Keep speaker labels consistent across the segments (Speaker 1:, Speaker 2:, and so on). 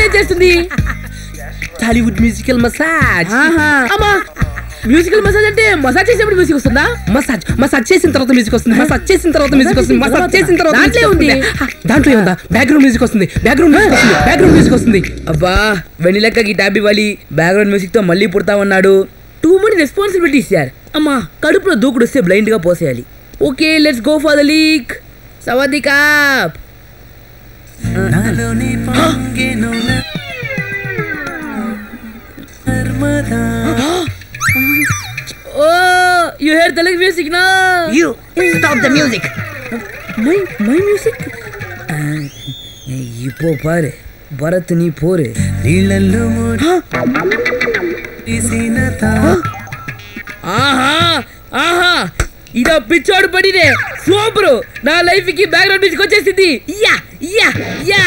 Speaker 1: ఏం చేస్తుంది
Speaker 2: Tollywood musical massage
Speaker 1: ఆహా. అమ్మా మ్యూజికల్ మసాజ్ అంటే మసాజ్ చేసేప్పుడు మ్యూజిక్ వస్తుందా
Speaker 2: మసాజ్ మసాజ్ చేసిన తర్వాత మ్యూజిక్ వస్తుంది మసాజ్ చేసిన తర్వాత మ్యూజిక్ వస్తుంది మసాజ్ చేసిన తర్వాత
Speaker 1: దాంట్లో
Speaker 2: music
Speaker 1: ఉంది.
Speaker 2: వస్తుంది. హా, దాంట్లో ఏముందా బ్యాక్గ్రౌండ్ మ్యూజిక్ వస్తుంది బ్యాక్గ్రౌండ్ మ్యూజిక్ వస్తుంది బ్యాక్గ్రౌండ్ మ్యూజిక్ వస్తుంది
Speaker 3: అబ్బా వెనిలక్కకి ట్యాబ్ ఇవ్వాలి బ్యాక్గ్రౌండ్ మ్యూజిక్ తో మళ్ళీ పుడతామన్నాడు టూ మనీ రెస్పాన్సిబిలిటీస్ సార్ అమ్మా కడుపులో దూకుడు వస్తే బ్లైండ్ గా పోసేయాలి okay let's go for the leak సవాది కాప్ ఓ యు హేర్ తెలుగు మ్యూజిక్ నా
Speaker 4: You stop the music.
Speaker 3: My my music இப்போ பாரு பரத் நீ போரு ఆహా ఆహా ఇదో పిచ్చోడు పడినే సూపర్ నా లైఫ్ కి బ్యాక్గ్రౌండ్ మ్యూజిక్ వచ్చేసింది yeah yeah yeah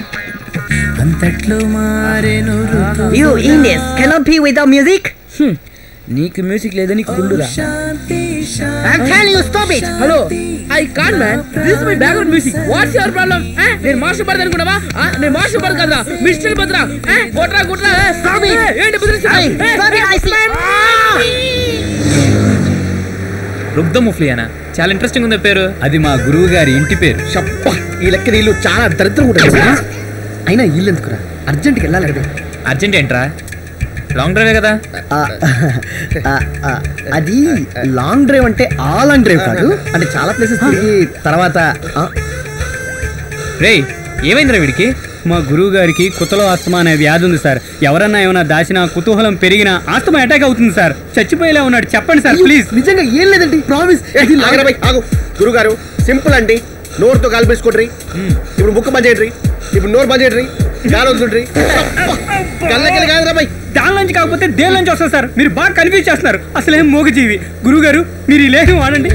Speaker 4: You Indians cannot be without music.
Speaker 3: నీకు మ్యూజిక్ లేదని కుళ్ళురా
Speaker 4: I'm telling you, stop it.
Speaker 3: Hello I can man this my background music what's your problem నేను మాస్టర్ పడదు అనుకున్నావా ఆ, నేను మాస్టర్ పడదు కదా మిస్టర్ భద్రా కొట్రా కొట్రా ఏ,
Speaker 4: Stop it.
Speaker 3: ఏ, ఏంటి బెదిరిస్తున్నావ్?
Speaker 4: Hey,
Speaker 3: A,
Speaker 4: stop it, I say.
Speaker 5: రుగ్ధ ముఫ్లియానా చాలా ఇంట్రెస్టింగ్ ఉంది పేరు
Speaker 6: అది మా గురువు గారి ఇంటి పేరు
Speaker 7: షప్ప ఈ లెక్క నీళ్ళు చాలా దరిద్రం ఉంటుంది అయినా ఇల్లు ఎందుకురా అర్జెంట్కి వెళ్ళాలి కదా
Speaker 5: అర్జెంట్ ఏంట్రా లాంగ్ డ్రైవే కదా
Speaker 7: ఆ, ఆ, ఆ, అది లాంగ్ డ్రైవ్ అంటే ఆ లాంగ్ డ్రైవ్ కాదు అంటే చాలా ప్లేసెస్ తిరిగి తర్వాత ఆ,
Speaker 5: రేయ్ ఏమైందిరా వీడికి
Speaker 6: మా గురువు గారికి కుతలో ఆస్తమా అనే వ్యాధి ఉంది సార్ ఎవరన్నా ఏమైనా దాచినా కుతూహలం పెరిగినా ఆస్తమా అటాక్ అవుతుంది సార్ చచ్చిపోయేలా ఉన్నాడు చెప్పండి సార్ ప్లీజ్
Speaker 7: నిజంగా ఏం లేదండి ప్రామిస్
Speaker 8: ఆగు గురుగారు సింపుల్ అండి నోరుతో కాల్పేసుకోండి ఇప్పుడు ముక్కు బంద్ చేయండి ఇప్పుడు నోరు బంద్ చేయండి గాలి వదులుండ్రి కళ్ళకెళ్ళి కాదురా బై
Speaker 6: దాని నుంచి కాకపోతే దేని నుంచి వస్తుంది సార్ మీరు బాగా కన్ఫ్యూజ్ చేస్తున్నారు అసలేం మూగజీవి గురువు గారు మీరు ఈ లేఖం వాడండి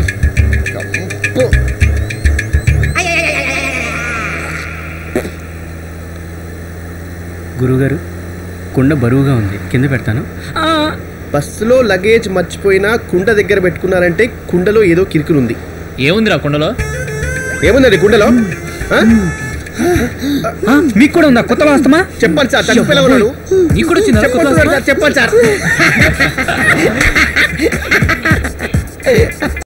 Speaker 6: గురువుగారు కుండ బరువుగా ఉంది కింద పెడతాను
Speaker 8: బస్సులో లగేజ్ మర్చిపోయినా కుండ దగ్గర పెట్టుకున్నారంటే కుండలో ఏదో కిరికిరి ఉంది
Speaker 5: ఏముందిరా కుండలో
Speaker 8: ఏముందండి కుండలో ఆ?
Speaker 6: ఆ, మీకు కూడా ఉందా కుతలో ఆస్తమా
Speaker 8: చెప్పండి సార్ చచ్చిపోయేలా ఉన్నాను
Speaker 5: నీకు కూడా వచ్చిందా
Speaker 8: చెప్పండి సార్ చెప్పండి సార్